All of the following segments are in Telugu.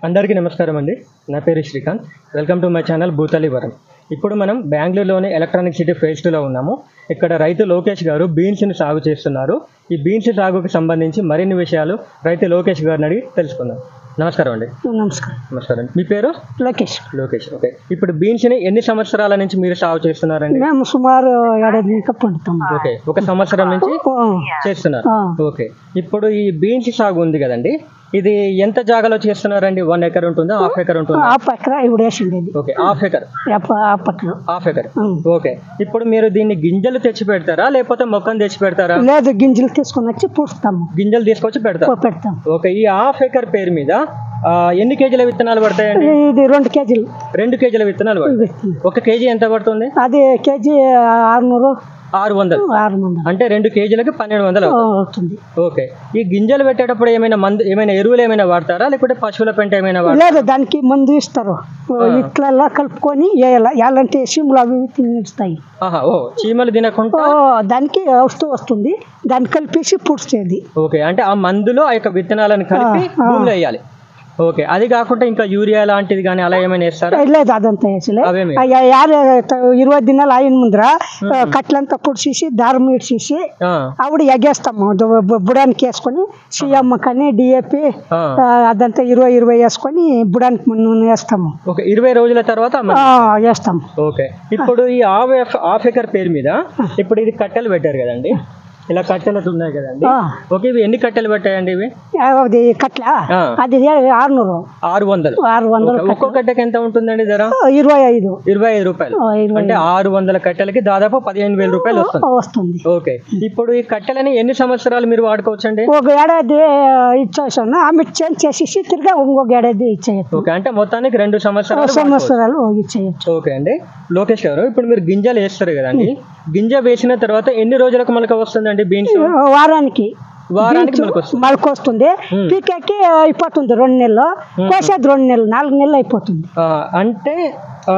అందరికీ నమస్కారం అండి నా పేరు Srikanth welcome to my channel భూతలి వరం ఇప్పుడు మనం బెంగళూరులోని ఎలక్ట్రానిక్ సిటీ ఫేజ్ టూలో ఉన్నాము ఇక్కడ రైతు లోకేష్ గారు బీన్స్ని సాగు చేస్తున్నారు ఈ బీన్స్ సాగుకు సంబంధించి మరిన్ని విషయాలు రైతు లోకేష్ గారిని అడిగి తెలుసుకుందాం నమస్కారం అండి నమస్కారం నమస్కారం మీ పేరు లోకేష్ లోకేష్ ఓకే ఇప్పుడు బీన్స్ని ఎన్ని సంవత్సరాల నుంచి మీరు సాగు చేస్తున్నారండి మేము సుమారు ఏడాది ఇంకా పండుతాం ఓకే ఒక సంవత్సరం నుంచి ఆ, చేస్తున్నారు ఆ. ఓకే ఇప్పుడు ఈ బీన్స్ సాగు ఉంది కదండి ఇది ఎంత జాగాలో చేస్తున్నారండి వన్ ఎకర్ ఉంటుందా హాఫ్ ఎకర్ ఉంటుందా ఆ పక్కన ఇప్పుడు వేసిండేది ఓకే హాఫ్ ఎకర్ ఆ ప- ఆ పక్కన హాఫ్ ఎకర్ ఉం. ఓకే ఇప్పుడు మీరు దీన్ని గింజలు తెచ్చి పెడతారా లేకపోతే మొక్కను తెచ్చి పెడతారా లేదు గింజలు తీసుకొని వచ్చి పూస్తాము గింజలు తీసుకొచ్చి పెడతారు పెడతాం ఓకే ఈ హాఫ్ ఎకర్ పేరు మీద ఆ, ఎన్ని కేజీల విత్తనాలు పడతాయండి ఇది రెండు కేజీలు రెండు కేజీల విత్తనాలు పడతాయి విత్తనం. ఒక కేజీ ఎంత పడుతుంది అది కేజీ ఆరునూరు ఆరు వందలు ఆరు వందలు అంటే రెండు కేజీలకి పన్నెండు వందలు ఆ, అవుతుంది. అవుతుంది ఓకే ఈ గింజలు పెట్టేటప్పుడు ఏమైనా మందు ఏమైనా ఎరువులు ఏమైనా వాడతారా లేకపోతే పశువుల పెంట ఏమైనా వాడతారా లేదు దానికి మందు ఇస్తారు ఇట్లా కలుపుకొని వేయాల ఎలాంటి సిమ్లు అవి ఇవి తినిస్తాయి ఆహా ఓ చీమలు తినకుండా ఓ, దానికి వస్తూ వస్తుంది దాన్ని కలిపేసి పూడ్చేది ఓకే అంటే ఆ మందులో ఆ యొక్క విత్తనాలను కలిపి ఆ, ఆ. భూమిలో వేయాలి ఓకే అది కాకుండా ఇంకా యూరియా లాంటిది కానీ అలా ఏమైనా వేస్తారా లేదు అదంతా వేసలే అవేమి యారు ఇరవై దినాలు అయిన ముందర కట్లంతా పొడిచేసి దారం ఇడ్చేసి ఆ, ఆవిడ ఎగేస్తాము దు- బు- బుడానికి వేసుకొని సీఎం కానీ డిఏపి ఆ. అదంతా ఇరవై ఇరవై వేసుకొని బుడానికి ముందు వేస్తాము ఓకే ఇరవై రోజుల తర్వాత ఆ ఆ, మందు- వేస్తాము ఓకే ఇప్పుడు ఈ హాఫ్ ఎఫ్- హాఫ్ ఎకర్ పేరు మీద ఇప్పుడు ఇది కట్టెలు పెట్టారు కదండి ఇలా కట్టెలు ఉన్నాయి కదండి ఆ. ఓకే ఇవి ఎన్ని కట్టెలు పెట్టాయండి ఇవి అది కట్ల ఆ. అది ఆరునూరు ఆరు వందలు ఆరు వందలు ఓకే, ఒక్కో కట్టెకి ఎంత ఉంటుందండి ధర ఇరవై ఐదు ఇరవై ఐదు రూపాయలు ఆ, ఇరవై అంటే ఆరు వందల కట్టెలకి దాదాపు పదిహేను వేల రూపాయలు వస్తుంది వస్తుంది ఓకే ఇప్పుడు ఈ కట్టెలని ఎన్ని సంవత్సరాలు మీరు వాడుకోవచ్చండి ఒక ఏడాది ఇచ్చేసాను ఆమె చేంజ్ చేసేసి తిరిగి ఇంకొక ఏడాది ఇచ్చేయచ్చు ఓకే అంటే మొత్తానికి రెండు సంవత్సరాలు వాడుకోవచ్చు. సంవత్సరాలు ఇచ్చేయచ్చు ఓకే అండి లోకేష్ గారు ఇప్పుడు మీరు గింజలు వేస్తారు కదండి గింజ వేసిన తర్వాత ఎన్ని రోజులకు మనకు వస్తుందండి బీన్స్ వారానికి వారానికి మనకు వస్తుంది మొలక వస్తుంది ఉమ్. పీకేకి అయిపోతుంది రెండు నెలలు కోసేది రెండు నెలలు నాలుగు నెలలు అయిపోతుంది ఆ, అంటే ఆ,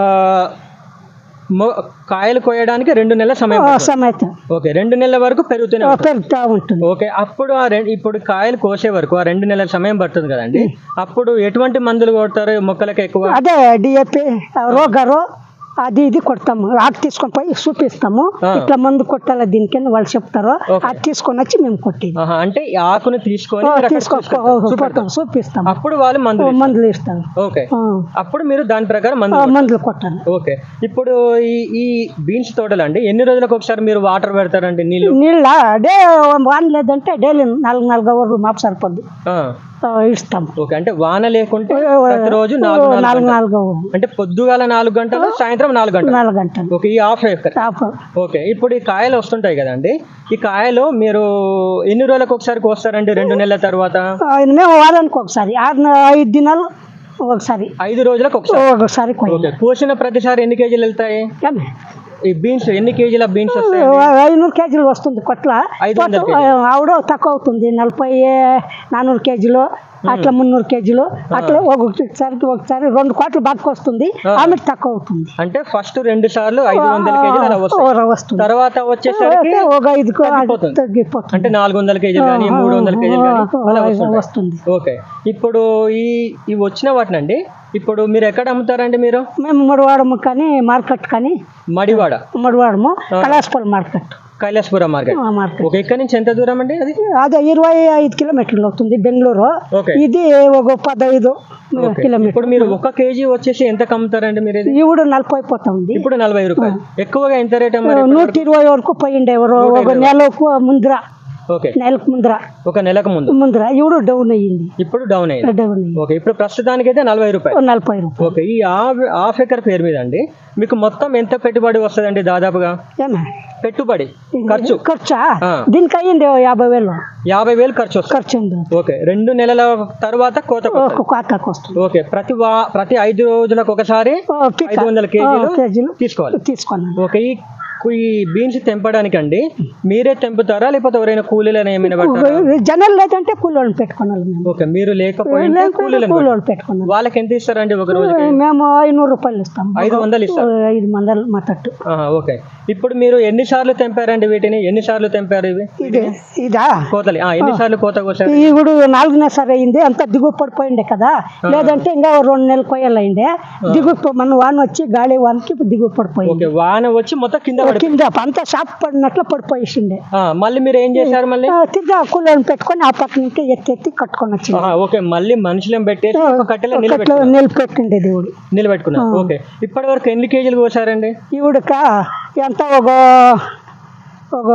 మొ- కాయలు కోయడానికి రెండు నెలల సమయం ఆ పడుతుంది. సమయత ఓకే రెండు నెలల వరకు పెరుగుతూనే ఉంటుంది. పెరుగుతూ ఉంటుంది ఓకే అప్పుడు ఆ రెండు ఇప్పుడు కాయలు కోసే వరకు ఆ రెండు నెలల సమయం పడుతుంది కదండి అప్పుడు ఎటువంటి మందులు కొడతారు మొక్కలకు ఎక్కువ అదే డిఏపి రోగరు అది ఇది కొడతాము ఆకు తీసుకొని పోయి చూపిస్తాము ఆ. ఇట్లా మందు కొట్టాల దీనికి వాళ్ళు చెప్తారు ఓకే. అది తీసుకొని వచ్చి మేము కొట్టేది ఆహా, అంటే ఈ ఆకుని తీసుకొని ఆ, మీరు అక్కడ తీసుకో చూసుకుంటారు, చూపెడతారు. చూపిస్తాము అప్పుడు వాళ్ళు మందులు ఇస్తారు. మందులు ఇస్తాము ఓకే ఆ. అప్పుడు మీరు దాని ప్రకారం ఆ, మందులు కొడతారు. మందులు కొట్టాలి ఓకే ఇప్పుడు ఈ ఈ బీన్స్ తోటలు అండి ఎన్ని రోజులకు ఒకసారి మీరు వాటర్ పెడతారండి నీళ్ళు నీళ్ళ డే వాన లేదంటే డైలీ నాలుగు నాలుగు అవర్లు మాపు సరిపోద్ది ఆ, ఆ, ఇస్తాము ఓకే అంటే వాన లేకుంటే ప్రతిరోజు నాలుగు నాలుగు నాలుగు గంటలు. నాలుగు అవర్లు అంటే పొద్దుగాల నాలుగు గంటలు సాయంత్రం నాలుగు గంటలు నాలుగు గంటలు ఓకే ఈ హాఫ్ ఎకర్ ఆపు. ఓకే ఇప్పుడు ఈ కాయలు వస్తుంటాయి కదండి ఈ కాయలు మీరు ఎన్ని రోజులకు ఒకసారి కోస్తారండి రెండు నెలల తర్వాత ఆ, మేము వారానికి ఒకసారి ఆరు నె- ఐదు దినాలు ఒకసారి ఐదు రోజులకు ఒకసారి ఒకసారి కొయ్యాలి. ఓకే కోసిన ప్రతిసారి ఎన్ని కేజీలు వెళ్తాయి ఏమి? ఈ బీన్స్ ఎన్ని కేజీల బీన్స్ వస్తాయి ఐనూరు కేజీలు వస్తుంది కొట్ల ఐదు వందల కొట్ట- ఆవిడ తక్కువ అవుతుంది నలభై నానూరు కేజీలు అట్లా మున్నూరు కేజీలు అట్లా ఒకసారికి ఒకసారి రెండు కోట్ల బాగా వస్తుంది ఆమె తక్కువ అవుతుంది అంటే ఫస్ట్ రెండు సార్లు ఐదు వందల కేజీలు అలా వస్తాయి ఓ, వస్తుంది తర్వాత వచ్చేసరికి ఒక ఐదు కో- తగ్గిపోతుంది. తగ్గిపోతుంది అంటే నాలుగు వందల కేజీలు కానీ మూడు వందల కేజీలు కానీ అలా ఆ, వస్తుంటాయి వస్తుంది ఓకే ఇప్పుడు ఈ ఈ వచ్చిన వాటినండి ఇప్పుడు మీరు ఎక్కడ అమ్ముతారండి మీరు మేము ముడివాడము కానీ మార్కెట్ కానీ మడివాడ ముడివాడము కళాస్పల్ మార్కెట్ కైలాసపురం మార్కెట్ ఆ మార్కెట్ ఓకే ఇక్కడ నుంచి ఎంత దూరం అండి అది అదే ఇరవై ఐదు కిలోమీటర్లు అవుతుంది బెంగళూరు ఓకే ఇది ఒక పదహైదు ఓకే. కిలోమీటర్ ఇప్పుడు మీరు ఒక కేజీ వచ్చేసి ఎంత అమ్ముతారండి మీరు ఇది ఈవిడ నలభై పోతుంది ఇప్పుడు నలభై రూపాయలు ఎక్కువగా ఎంత రేట్ అమ్మారు నూట ఇరవై వరకు పోయిండే ఎవరు ఒక నెలకు ముందర ఓకే నెలకు ముందర ఒక నెలకు ముందు ముందర ఈవిడ డౌన్ అయ్యింది ఇప్పుడు డౌన్ అయింది డౌన్ అయ్యింది ఓకే ఇప్పుడు ప్రస్తుతానికి అయితే నలభై రూపాయలు నలభై రూపాయలు ఓకే ఈ హాఫ్ హాఫ్ ఎకర్ పేరు మీద అండి మీకు మొత్తం ఎంత పెట్టుబడి వస్తుందండి దాదాపుగా ఏమే పెట్టుబడి ఖర్చు ఖర్చా ఆ. దీనికి అయ్యింది యాభై వేలు యాభై వేలు ఖర్చు వస్తుంది ఖర్చు ఉంది ఓకే రెండు నెలల తర్వాత కోత ఒక కోతకు వస్తుంది ఓకే ప్రతి వా- ప్రతి ఐదు రోజులకు ఒకసారి ఓ, పిక్క. ఐదు వందల కేజీలు ఓ, కేజీలు తీసుకోవాలి తీసుకున్నాను ఓకే ఈ ఈ బీన్స్ తెంపడానికి అండి మీరే తెంపుతారా లేకపోతే ఎవరైనా కూలీలను ఏమైనా పడతారా జనాలు లేదంటే కూలోళ్ళు పెట్టుకున్నాం మేము ఓకే మీరు లేకపోయింటే లేకపోతే కూలీలను కూలోళ్ళు పెట్టుకున్నాం వాళ్ళకి ఎంత ఇస్తారండి ఒక రోజుకి మేము ఐనూరు రూపాయలు ఇస్తాం ఐదు వందలు ఇస్తారు ఐదు వందలు మా తట్టు ఆహా, ఓకే ఇప్పుడు మీరు ఎన్ని సార్లు తెంపారండి వీటిని ఎన్ని సార్లు తెంపారు ఇవి ఇది ఇదా కోతలు ఆ, ఎన్ని సార్లు కోత కోసారు ఇప్పుడు నాలుగునే సరి అయింది అంత దిగువ పడిపోయిండే కదా లేదంటే ఇంకా ఓ రెండు నెలలు కొయ్యాలైండే దిగువ ప- మన వాన వచ్చి గాలి వానకి దిగువ పడిపోయింది ఓకే వాన వచ్చి మొత్తం కింద పడి కింద అంతా షాప్ పడినట్లు పడిపోయేసిండే ఆ, మళ్ళీ మీరు ఏం చేశారు మళ్ళీ ఆ, తిరిగి ఆ కూలోని పెట్టుకొని ఆ పక్క నుంచి ఎత్తి ఎత్తి కట్టుకొని వచ్చింది ఆహా, ఓకే మళ్ళీ మనుషులను పెట్టేసి ఒక కట్టెలో అట్లా నిలబెట్టారు నిలిపెట్టిండే దేవుడు నిలబెట్టుకున్నారు ఓకే ఇప్పటి వరకు ఎన్ని కేజీలు కోసారండి ఈవిడక ఎంత ఒక ఒక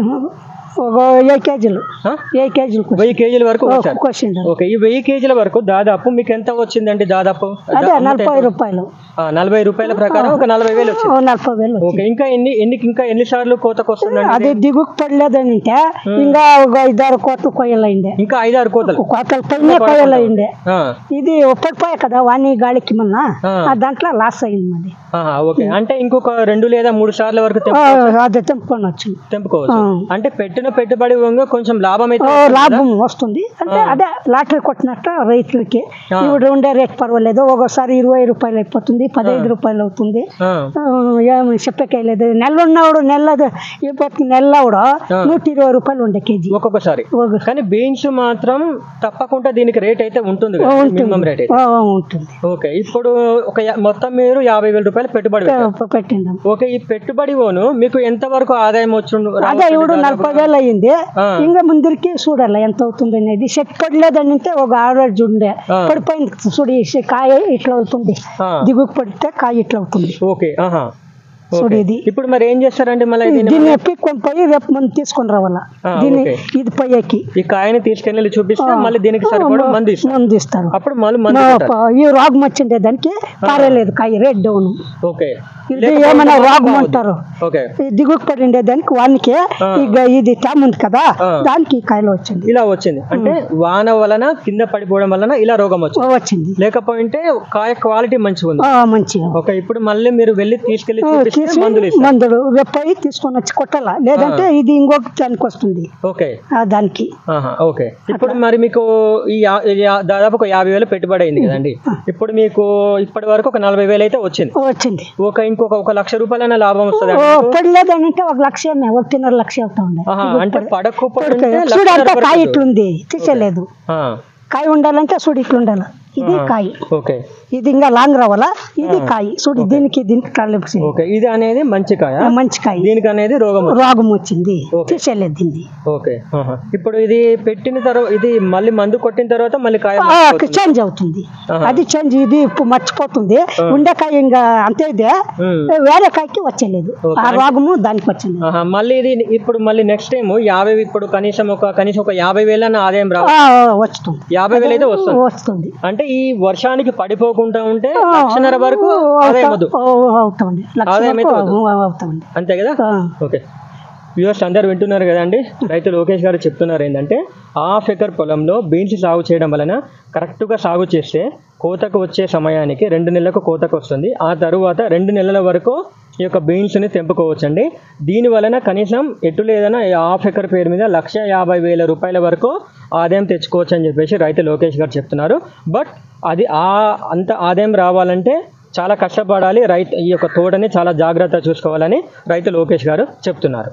ఒక ఏ కేజీలు ఆ? ఏ కేజీలు కోసి- వెయ్యి కేజీల వరకు కోసారు కోసిండు ఓకే ఈ వెయ్యి కేజీల వరకు దాదాపు మీకు ఎంత వచ్చిందండి దాదాపు అదే నలభై రూపాయలు ఆ, నలభై రూపాయల ప్రకారం ఒక నలభై వేలు వచ్చింది ఓ నలభై వేలు ఓకే ఇంకా ఎన్ని ఎన్ని ఇంకా ఎన్ని సార్లు కోతకు వస్తుందండి అది దిగుకు పడలేదని అంటే ఇంకా ఒక ఐదారు కోట్లు కొయ్యలైండే ఇంకా ఐదారు కోతలు కోతల పైన కొయ్యలైండే ఆ, ఇది పడిపోయా కదా వాణి గాలికి మొన్న ఆ. ఆ దాంట్లో లాస్ అయింది మరి ఆహా, ఓకే అంటే ఇంకొక రెండు లేదా మూడు సార్ల వరకు తెంపు- ఆ, అది తెంపుకొని వచ్చింది తెంపుకోవచ్చు ఆ. అంటే పెట్టిన పెట్టుబడి వంగ కొంచెం లాభం అయితే ఓ, లాభం వస్తుంది అంటే అదే లాటరీ కొట్టినట్టు రైతులకి ఆ. ఇప్పుడు ఉండే రేట్ పర్వాలేదు ఒక్కోసారి ఇరవై రూపాయలు అయిపోతుంది పదహైదు రూపాయలు అవుతుంది ఆ, ఆ, ఏమి చెప్పకేలేదు నెల ఉన్నవాడు నెల ఇప్పుడు నెల కూడా ఆ. నూట ఇరవై రూపాయలు ఉండే కేజీ ఒక్కొక్కసారి ఒక- కానీ బీన్స్ మాత్రం తప్పకుండా దీనికి రేట్ అయితే ఉంటుంది కదా ఉంటుంది. మినిమం రేట్ అయితే ఆ, ఉంటుంది ఓకే ఇప్పుడు ఒక యా- మొత్తం మీరు యాభై వేల రూపాయలు పెట్టుబడి పెట్టారు పె- పెట్టిందాం ఓకే ఈ పెట్టుబడి ఓను మీకు ఎంత వరకు ఆదాయం వచ్చుండు అదే రావచ్చండి ఇప్పుడు దాదాపు? నలభై వేలు అయ్యింది ఆ. ఇంకా ముందరికి చూడాలి ఎంత అవుతుంది అనేది చెట్టు పడలేదని అంటే ఒక ఆవరేజ్ ఉండే ఆ. పడిపోయింది చూడు ఈ చె- కాయ ఇట్లా అవుతుంది ఆ, దిగుకు పడితే కాయ ఇట్లా అవుతుంది ఓకే ఆహా చూడు ఓకే. ఇది ఇప్పుడు మరి ఏం చేస్తారండి మళ్ళీ దీన్ని దీన్ని ఎప్పికొని పోయి రేపు మనం తీసుకొని రావాలా ఆ, దీన్ని ఓకే. ఇది పోయేకి ఈ కాయని తీసుకెళ్ళి వెళ్ళి చూపిస్తే మళ్ళీ దీనికి సరిపడా మంది ఇస్తారు మందు ఇస్తారు అప్పుడు మళ్ళీ మంది మా కొట్టాలి. ప- ఈ రోగం వచ్చిండే దానికి పారేలేదు కాయ రేట్ డౌన్ ఓకే ఇది లేకపోతే ఏమైనా మాత్రం రోగం బాగోదు. అంటారు ఓకే ఈ దిగుకు పడిండే దానికి వానికి ఆ. ఇక ఇది ట్యామ్ ఉంది కదా ఆ. దానికి ఈ కాయలు వచ్చింది ఇలా వచ్చింది అంటే వాన వలన కింద పడిపోవడం వలన ఇలా రోగం వచ్చింది వచ్చింది లేకపోయింటే కాయ క్వాలిటీ మంచిగా ఉంది ఆ, మంచిగా ఓకే ఇప్పుడు మళ్ళీ మీరు వెళ్ళి తీసుకెళ్లి ఆ, చూపిస్తే తీసి మందులు ఇస్తారు మందులు రేపు పోయి తీసుకొని వచ్చి కొట్టాల లేదంటే ఇది ఇంకొక దానికి వస్తుంది ఓకే ఆ, దానికి ఆహా, ఓకే ఇప్పుడు మరి మీకు ఈ యా- ఈ యా- దాదాపు ఒక యాభై వేలు పెట్టుబడి అయింది కదండి ఇప్పుడు మీకు ఇప్పటి వరకు ఒక నలభై వేలు అయితే వచ్చింది వచ్చింది ఒక ఇంకొక ఒక లక్ష రూపాయలైనా లాభం వస్తుంది ఓ పడలేదని అంటే ఒక లక్షమే ఒకటిన్నర లక్ష అవుతా ఉండే అంటే పడకు పడితే పడితే చూడు అంతా లక్షన్నర కాయ పడుతుంది. ఇట్లుంది తీసేయలేదు ఆ, కాయ ఉండాలంటే చూడు ఇట్లుండాలి ఇది కాయ ఓకే ఇది ఇంకా లాంగ్ రావాలా ఇది కాయ చూడు దీనికి దీనికి కలిపి ఓకే ఇది అనేది మంచి కాయ మంచి కాయ దీనికి అనేది రోగం వచ్చింది. రోగం వచ్చింది ఓకే. తీసేయలేదు దీన్ని ఓకే ఆహా. ఇప్పుడు ఇది పెట్టిన తర్వాత ఇది మళ్ళీ మందు కొట్టిన తర్వాత మళ్ళీ కాయ ఆ, చేంజ్ అవుతుంది ఆహా. అది చేంజ్ ఇది ఇప్పుడు మర్చిపోతుంది ఉండకాయ ఇంకా అంతే ఇదే ఉమ్. వేరే కాయకి వచ్చలేదు ఓకే. ఆ రోగము దానికి వచ్చింది ఆహా, మళ్ళీ ఇది ఇప్పుడు మళ్ళీ నెక్స్ట్ టైం యాభై ఇప్పుడు కనీసం ఒక కనీసం ఒక యాభై వేలన్న ఆదాయం రావు ఆ, వస్తుంది యాభై వేలు అయితే వస్తుంది వస్తుంది అంటే ఈ వర్షానికి పడిపోకుండా ఉంటే లక్షన్నర వరకు ఆదాయం వద్దు అవుతుంది లక్ష ఆదాయం అయితే వరకు అవుతుంది అంతే కదా ఆ, ఓకే వ్యూవర్స్ అందరు వింటున్నారు కదండి రైతు లోకేష్ గారు చెప్తున్నారు ఏంటంటే హాఫ్ ఎకర్ పొలంలో బీన్స్ సాగు చేయడం వలన కరెక్ట్గా సాగు చేస్తే కోతకు వచ్చే సమయానికి రెండు నెలలకు కోతకు వస్తుంది ఆ తరువాత రెండు నెలల వరకు ఈ యొక్క బీన్స్ని తెంపుకోవచ్చండి దీని వలన కనీసం ఎటు లేదన్నా ఈ హాఫ్ ఎకర్ పేరు మీద లక్ష యాభై వేల రూపాయల వరకు ఆదాయం తెచ్చుకోవచ్చు అని చెప్పేసి రైతు లోకేష్ గారు చెప్తున్నారు బట్ అది ఆ అంత ఆదాయం రావాలంటే చాలా కష్టపడాలి రైతు ఈ యొక్క తోటని చాలా జాగ్రత్త చూసుకోవాలని రైతు లోకేష్ గారు చెప్తున్నారు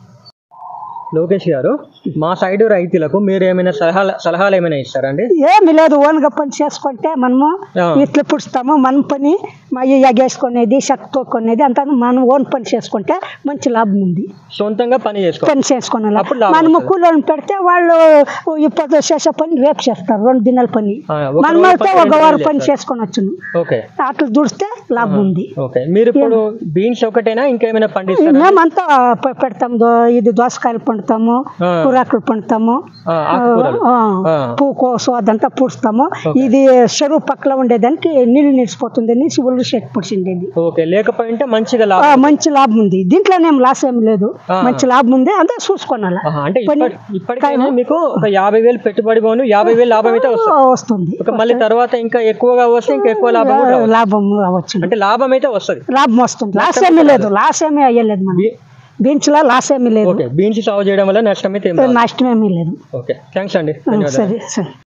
లోకేష్ గారు మా సైడు రైతులకు మీరు ఏమైనా సలహాలు సలహాలు ఏమైనా ఇస్తారండి ఏమి లేదు ఓన్గా పని చేసుకుంటే మనము ఆ. ఇట్లా పుడుస్తాము మన పని మా ఈ ఎగేసుకునేది షక్ తోక్కునేది అంతా మనం ఓన్ పని చేసుకుంటే మంచి లాభం ఉంది సొంతంగా పని చేసుకో పని చేసుకునే అప్పుడు లాభం మనము వస్తుంది. కూలోని పెడితే వాళ్ళు ఇప్పుడు చేసే పని రేపు చేస్తారు రెండు దినాల పని ఆ, ఒక మనం రోజు అయితే పని ఒక రెండు వారం రోజులు పని చేస్తారు. చేసుకొని వచ్చును ఓకే అట్లా దుడిస్తే లాభం ఉంది ఓకే మీరు ఇప్పుడు బీన్స్ ఒకటేనా ఇంకేమైనా పండిస్తారా మేమంతా పె- పెడతాం దో- ఇది దోసకాయల పండు పండుతాము ఆ. కూరాకులు పండుతాము ఆ, ఆకుకూరలు ఆ, ఆ. పువ్వు కోసు అదంతా పూడుస్తాము ఇది చెరువు పక్కన ఉండేదానికి నీళ్ళు నిలిచిపోతుంది అనేసి ఒళ్ళు చెట్టు పుడిచిండేది ఓకే లేకపోయింటే మంచిగా ఆ, లాభం మంచి లాభం ఉంది దీంట్లోనేం లాస్ ఏమి లేదు ఆ. మంచి లాభం ఉంది అంతా చూసుకోనాల ఆహా, అంటే పని- ఇప్పటి- ఇప్పటికైనా మీకు ఒక యాభై వేలు పెట్టుబడి పోను యాభై వేలు లాభం అయితే వస్తుంది వస్తుంది ఒక మళ్ళీ తర్వాత ఇంకా ఎక్కువగా వస్తే ఇంకా ఎక్కువ లాభం కూడా రావచ్చు. లాభం రావచ్చు అంటే లాభం అయితే వస్తుంది లాభం వస్తుంది లాస్ ఏమీ లేదు లాస్ ఏమీ అయ్యలేదు మనం బీచ్లో లాస్ ఏమీ లేదు ఓకే బీన్స్ సాగు చేయడం వల్ల నష్టం అయితే ఏం రాదు. నష్టం ఏమీ లేదు ఓకే థ్యాంక్స్ అండి ధన్యవాదాలు సరే సరే